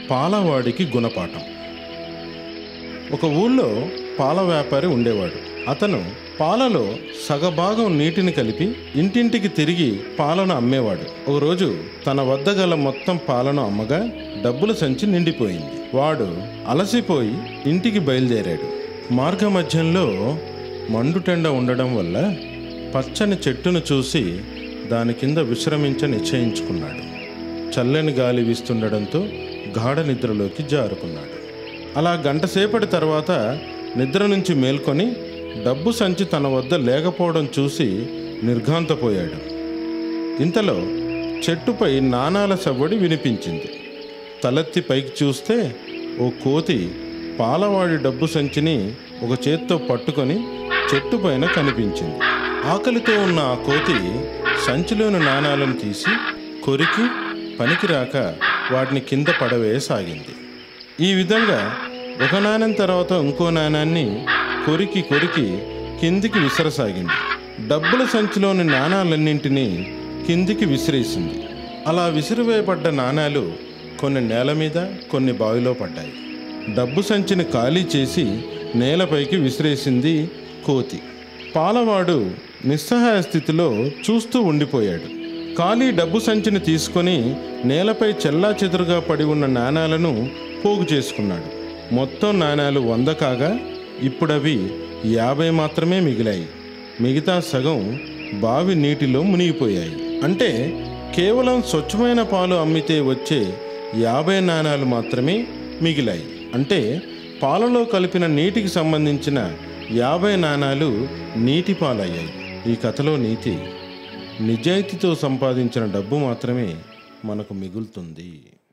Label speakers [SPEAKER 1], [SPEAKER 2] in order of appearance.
[SPEAKER 1] పాలవాడికి గుణపాఠం ఒక ఊళ్ళో పాల వ్యాపారి ఉండేవాడు అతను పాలలో సగభాగం నీటిని కలిపి ఇంటింటికి తిరిగి పాలను అమ్మేవాడు ఒకరోజు తన వద్ద గల మొత్తం పాలను అమ్మగా డబ్బుల సంచి నిండిపోయింది వాడు అలసిపోయి ఇంటికి బయలుదేరాడు మార్గ మధ్యంలో మండుటెండ ఉండడం వల్ల పచ్చని చెట్టును చూసి దాని కింద విశ్రమించ నిశ్చయించుకున్నాడు చల్లని గాలి వీస్తుండడంతో గాఢ నిద్రలోకి జారుకున్నాడు అలా గంట సేపటి తర్వాత నిద్ర నుంచి మేల్కొని డబ్బు సంచి తన వద్ద లేకపోవడం చూసి నిర్ఘాంతపోయాడు ఇంతలో చెట్టుపై నాణాల సవ్వడి వినిపించింది తలెత్తి పైకి చూస్తే ఓ కోతి పాలవాడి డబ్బు సంచిని ఒక చేత్తో పట్టుకొని చెట్టు పైన కనిపించింది ఆకలితో ఉన్న ఆ కోతి సంచిలోని నాణాలను తీసి కొరికి పనికిరాక వాటిని కింద పడవేయసాగింది ఈ విధంగా ఒక నాణ్యం తర్వాత ఇంకో నాణాన్ని కొరికి కొరికి కిందికి విసరసాగింది డబ్బుల సంచిలోని నాణాలన్నింటినీ కిందికి విసిరేసింది అలా విసిరివేయబడ్డ నాణాలు కొన్ని నేల మీద కొన్ని బావిలో పడ్డాయి డబ్బు సంచిని ఖాళీ చేసి నేలపైకి విసిరేసింది కోతి పాలవాడు నిస్సహాయ స్థితిలో చూస్తూ ఉండిపోయాడు ఖాళీ డబ్బు సంచిని తీసుకొని నేలపై చెల్లా చెదురుగా పడి ఉన్న నాణాలను పోగు చేసుకున్నాడు మొత్తం నాణాలు వంద కాగా ఇప్పుడవి యాభై మాత్రమే మిగిలాయి మిగతా సగం బావి నీటిలో మునిగిపోయాయి అంటే కేవలం స్వచ్ఛమైన పాలు అమ్మితే వచ్చే యాభై నాణాలు మాత్రమే మిగిలాయి అంటే పాలలో కలిపిన నీటికి సంబంధించిన యాభై నాణాలు నీటి పాలయ్యాయి ఈ కథలో నీతి నిజాయితీతో సంపాదించిన డబ్బు మాత్రమే మనకు మిగులుతుంది